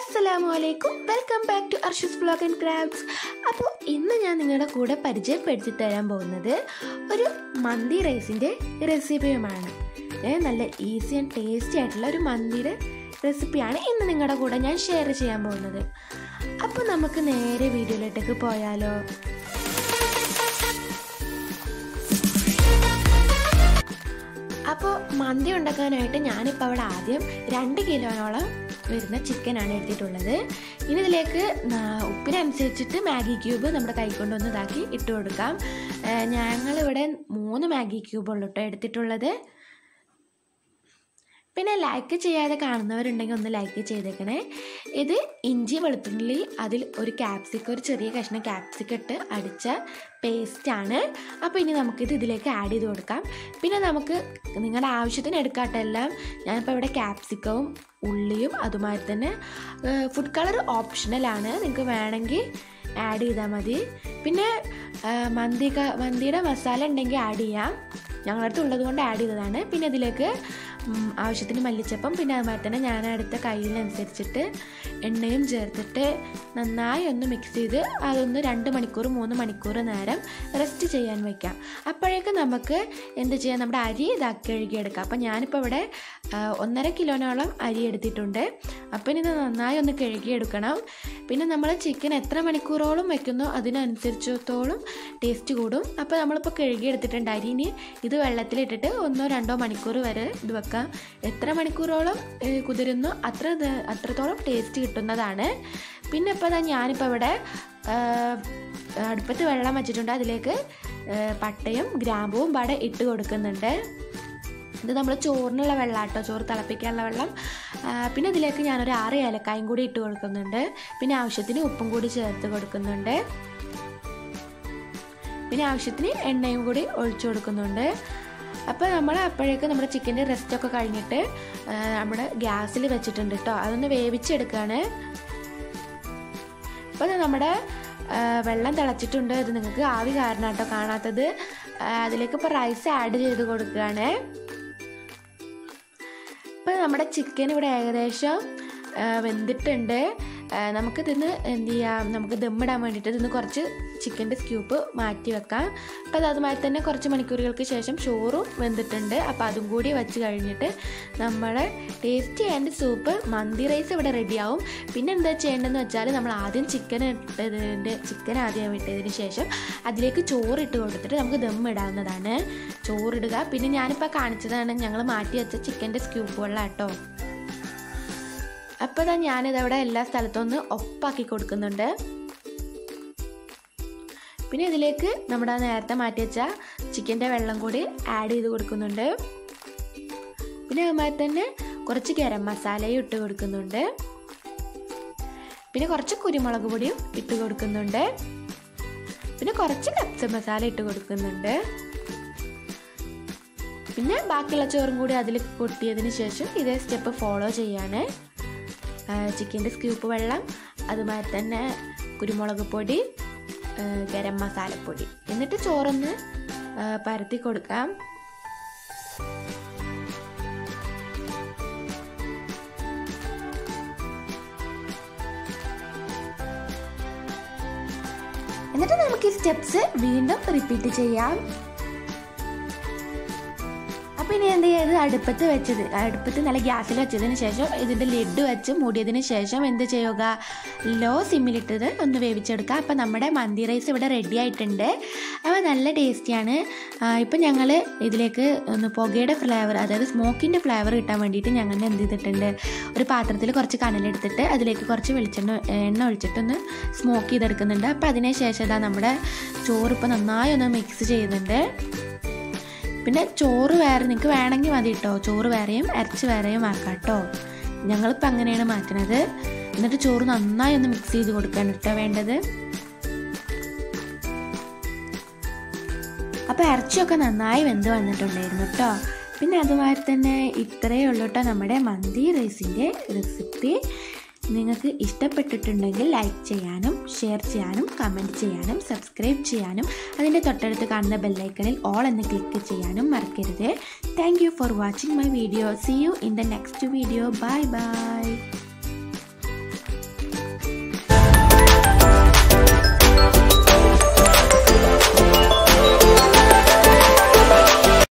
അസ്സലാമു അലൈക്കും welcome back to Arsha's vlog and crafts അപ്പോൾ ഇന്ന് ഞാൻ നിങ്ങളുടെ കൂടെ പരിചയപ്പെടുത്തി തരാൻ പോകുന്നത് ഒരു മന്തി റൈസിൻ്റെ റെസിപ്പിയുമാണ് ഏ, നല്ല ഈസി ആൻഡ് ടേസ്റ്റി ആയിട്ടുള്ള ഒരു മന്തിയുടെ റെസിപ്പിയാണ് ഇന്ന് നിങ്ങളുടെ കൂടെ ഞാൻ ഷെയർ ചെയ്യാൻ പോകുന്നത് അപ്പോൾ നമുക്ക് നേരെ വീഡിയോയിലോട്ടേക്ക് പോയാലോ അപ്പോൾ മന്തി ഉണ്ടാക്കാനായിട്ട് ഞാനിപ്പോൾ അവിടെ ആദ്യം രണ്ട് കിലോയോളം വരുന്ന ചിക്കനാണ് എടുത്തിട്ടുള്ളത് ഇനി ഇതിലേക്ക് നാ- ഉപ്പിനനുസരിച്ചിട്ട് മാഗി ക്യൂബ് നമ്മുടെ കൈക്കൊണ്ടൊന്ന് ഇതാക്കി ഇട്ട് കൊടുക്കാം ഏഹ് ഞങ്ങളിവിടെ മൂന്ന് മാഗി ക്യൂബ് ഉള്ളൂ കേട്ടോ എടുത്തിട്ടുള്ളത് പിന്നെ ലൈക്ക് ചെയ്യാതെ കാണുന്നവരുണ്ടെങ്കിൽ ഒന്ന് ലൈക്ക് ചെയ്തേക്കണേ ഇത് ഇഞ്ചി വെളുത്തുള്ളി അതിൽ ഒരു ക്യാപ്സിക്കം ഒരു ചെറിയ കഷ്ണം ക്യാപ്സിക്കം ഇട്ട് അടിച്ച പേസ്റ്റാണ് അപ്പോൾ ഇനി നമുക്കിത് ഇതിലേക്ക് ആഡ് ചെയ്ത് കൊടുക്കാം പിന്നെ നമുക്ക് നിങ്ങളുടെ ആവശ്യത്തിന് എടുക്കാട്ടെല്ലാം ഞാനിപ്പോൾ ഇവിടെ ക്യാപ്സിക്കവും ഉള്ളിയും അതുമാതിരി തന്നെ ഫുഡ് കളർ ഓപ്ഷണലാണ് നിങ്ങൾക്ക് വേണമെങ്കിൽ ആഡ് ചെയ്താൽ മതി പിന്നെ ആ, മന്തി ക- മന്തിയുടെ മസാല ഉണ്ടെങ്കിൽ ആഡ് ചെയ്യാം ഞങ്ങളുടെ അടുത്ത് ഉള്ളത് കൊണ്ട് ആഡ് ചെയ്തതാണ് പിന്നെ ഇതിലേക്ക് ഉം, ആവശ്യത്തിന് മല്ലിച്ചപ്പം പിന്നെ അതുമാതിരി തന്നെ ഞാൻ എടുത്ത കയ്യിലനുസരിച്ചിട്ട് എണ്ണയും ചേർത്തിട്ട് നന്നായി ഒന്ന് മിക്സ് ചെയ്ത് അതൊന്ന് രണ്ട് മണിക്കൂർ മൂന്ന് മണിക്കൂർ നേരം റെസ്റ്റ് ചെയ്യാൻ വയ്ക്കാം അപ്പോഴേക്കും നമുക്ക് എന്ത് ചെയ്യാം നമ്മുടെ അരി ഇതാക്കി കഴുകിയെടുക്കാം അപ്പം ഞാനിപ്പോൾ ഇവിടെ ആ, ഒന്നര കിലോനോളം അരി എടുത്തിട്ടുണ്ട് അപ്പം ഇനി ഇത് നന്നായി ഒന്ന് കഴുകിയെടുക്കണം പിന്നെ നമ്മൾ ചിക്കൻ എത്ര മണിക്കൂറോളം വെക്കുന്നോ അതിനനുസരിച്ചത്തോളം ടേസ്റ്റ് കൂടും അപ്പോൾ നമ്മളിപ്പോൾ കഴുകിയെടുത്തിട്ടുണ്ട് അരി ഇനി ഇത് വെള്ളത്തിലിട്ടിട്ട് ഒന്നോ രണ്ടോ മണിക്കൂർ വരെ ഇത് വെക്കാം എത്ര മണിക്കൂറോളം ഏ, കുതിരുന്നോ അത്ര ഇത്- അത്രത്തോളം ടേസ്റ്റ് കിട്ടുന്നതാണ് പിന്നെ ഇപ്പോൾ ദാ ഞാനിപ്പോൾ ഇവിടെ ആ, അടുപ്പത്ത് വെള്ളം വെച്ചിട്ടുണ്ട് അതിലേക്ക് ഏ, പട്ടയും ഗ്രാമ്പുവും പാടെ ഇട്ട് കൊടുക്കുന്നുണ്ട് ഇത് നമ്മൾ ചോറിനുള്ള വെള്ളം കേട്ടോ ചോറ് തിളപ്പിക്കാനുള്ള വെള്ളം ആ, പിന്നെ ഇതിലേക്ക് ഞാനൊരു ആറ് ഏലക്കായും കൂടി ഇട്ട് കൊടുക്കുന്നുണ്ട് പിന്നെ ആവശ്യത്തിന് ഉപ്പും കൂടി ചേർത്ത് കൊടുക്കുന്നുണ്ട് പിന്നെ ആവശ്യത്തിന് എണ്ണയും കൂടി ഒഴിച്ചു കൊടുക്കുന്നുണ്ട് അപ്പോൾ നമ്മൾ അപ്പോഴേക്കും നമ്മുടെ ചിക്കൻ്റെ റെസ്റ്റൊക്കെ കഴിഞ്ഞിട്ട് ആ, നമ്മുടെ ഗ്യാസിൽ വെച്ചിട്ടുണ്ട് കേട്ടോ അതൊന്ന് വേവിച്ചെടുക്കുകയാണ് അപ്പോൾ ഇത് നമ്മുടെ ആ, വെള്ളം തിളച്ചിട്ടുണ്ട് ഇത് നിങ്ങൾക്ക് ആവി കാരണം കേട്ടോ കാണാത്തത് ആ, അതിലേക്ക് ഇപ്പോൾ റൈസ് ആഡ് ചെയ്ത് കൊടുക്കുകയാണ് ഇപ്പം നമ്മുടെ ചിക്കൻ ഇവിടെ ഏകദേശം ആ, വെന്തിട്ടുണ്ട് ആ, നമുക്കിതിന്ന് എന്ത് ചെയ്യാം നമുക്ക് ദമ്മിടാൻ വേണ്ടിയിട്ട് ഇതിന്ന് കുറച്ച് ചിക്കൻ്റെ സ്ക്യൂപ്പ് മാറ്റി വെക്കാം അപ്പോൾ അത് അതുമായി തന്നെ കുറച്ച് മണിക്കൂറുകൾക്ക് ശേഷം ചോറും വെന്തിട്ടുണ്ട് അപ്പോൾ അതും കൂടി വെച്ച് കഴിഞ്ഞിട്ട് നമ്മുടെ tasty and soup mandi rice ഇവിടെ റെഡിയാവും പിന്നെ എന്താ ചെയ്യേണ്ടതെന്ന് വെച്ചാൽ നമ്മൾ ആദ്യം ചിക്കൻ ഇട്ടതിൻ്റെ ചിക്കൻ ആദ്യം ഇട്ടതിന് ശേഷം അതിലേക്ക് ചോറ് ഇട്ട് കൊടുത്തിട്ട് നമുക്ക് ദം ഇടാവുന്നതാണ് ചോറിടുക പിന്നെ ഞാനിപ്പോൾ കാണിച്ചതാണ് ഞങ്ങൾ മാറ്റി വെച്ച ചിക്കൻ്റെ സ്ക്യൂപ്പുകളാണ് കേട്ടോ അപ്പോൾ ഇതാ ഞാനിതവിടെ എല്ലാ സ്ഥലത്തും ഒന്ന് ഒപ്പാക്കി കൊടുക്കുന്നുണ്ട് പിന്നെ ഇതിലേക്ക് നമ്മുടെ ആ നേരത്തെ മാറ്റി വെച്ച ചിക്കൻ്റെ വെള്ളം കൂടി ആഡ് ചെയ്ത് കൊടുക്കുന്നുണ്ട് പിന്നെ അതുമാതിരി തന്നെ കുറച്ച് ഗരം മസാലയും ഇട്ട് കൊടുക്കുന്നുണ്ട് പിന്നെ കുറച്ച് കുരുമുളക് പൊടിയും ഇട്ട് കൊടുക്കുന്നുണ്ട് പിന്നെ കുറച്ച് കപ്സ മസാല ഇട്ട് കൊടുക്കുന്നുണ്ട് പിന്നെ ബാക്കിയുള്ള ചോറും കൂടി അതിൽ കൊട്ടിയതിന് ശേഷം ഇതേ സ്റ്റെപ്പ് ഫോളോ ചെയ്യാണ് ചിക്കൻ്റെ സ്ക്യൂപ്പ് വെള്ളം അതുമാതിരി തന്നെ കുരുമുളക് പൊടി ആ, ഗരം മസാലപ്പൊടി എന്നിട്ട് ചോറൊന്ന് ആ, പരത്തി കൊടുക്കാം എന്നിട്ട് നമുക്ക് ഈ സ്റ്റെപ്സ് വീണ്ടും റിപ്പീറ്റ് ചെയ്യാം അപ്പോൾ ഇനി എന്ത് ചെയ്ത് അടുപ്പത്ത് വെച്ചത് അടുപ്പത്ത് നല്ല ഗ്യാസിൽ വെച്ചതിന് ശേഷം ഇതിൻ്റെ ലിഡ് വെച്ച് മൂടിയതിന് ശേഷം എന്ത് ചെയ്യുക ലോ സിമ്മിലിട്ടത് ഒന്ന് വേവിച്ചെടുക്കുക അപ്പോൾ നമ്മുടെ മന്തി റൈസ് ഇവിടെ റെഡി ആയിട്ടുണ്ട് അപ്പോൾ നല്ല ടേസ്റ്റിയാണ് ഇപ്പം ഞങ്ങൾ ഇതിലേക്ക് ഒന്ന് പുകയുടെ ഫ്ലേവർ അതായത് സ്മോക്കിൻ്റെ ഫ്ലേവർ കിട്ടാൻ വേണ്ടിയിട്ട് ഞങ്ങൾ എന്ത് ചെയ്തിട്ടുണ്ട് ഒരു പാത്രത്തിൽ കുറച്ച് കനലെടുത്തിട്ട് അതിലേക്ക് കുറച്ച് വെളിച്ചെണ്ണ എണ്ണ ഒഴിച്ചിട്ടൊന്ന് സ്മോക്ക് ചെയ്തെടുക്കുന്നുണ്ട് അപ്പോൾ അതിന് ശേഷം ഇതാ നമ്മുടെ ചോറ് ഇപ്പോൾ നന്നായി ഒന്ന് മിക്സ് ചെയ്യുന്നുണ്ട് പിന്നെ ചോറ് വേറെ നിങ്ങൾക്ക് വേണമെങ്കിൽ മതി കേട്ടോ ചോറ് വേറെയും ഇറച്ചി വേറെയും ആക്കാം കേട്ടോ ഞങ്ങളിപ്പോൾ അങ്ങനെയാണ് മാറ്റുന്നത് എന്നിട്ട് ചോറ് നന്നായി ഒന്ന് മിക്സ് ചെയ്ത് കൊടുക്കാൻ കേട്ടോ വേണ്ടത് അപ്പോൾ ഇറച്ചിയൊക്കെ നന്നായി വെന്ത് വന്നിട്ടുണ്ടായിരുന്നു കേട്ടോ പിന്നെ അതുമാതിരി തന്നെ ഇത്രയേ ഉള്ളൂ കേട്ടോ നമ്മുടെ മന്തി റൈസിൻ്റെ റെസിപ്പി നിങ്ങൾക്ക് ഇഷ്ടപ്പെട്ടിട്ടുണ്ടെങ്കിൽ ലൈക്ക് ചെയ്യാനും ഷെയർ ചെയ്യാനും കമൻറ്റ് ചെയ്യാനും സബ്സ്ക്രൈബ് ചെയ്യാനും അതിൻ്റെ തൊട്ടടുത്ത് കാണുന്ന ബെല്ലൈക്കണിൽ ഓൾ എന്ന് ക്ലിക്ക് ചെയ്യാനും മറക്കരുത് thank you for watching my video see you in the next video bye by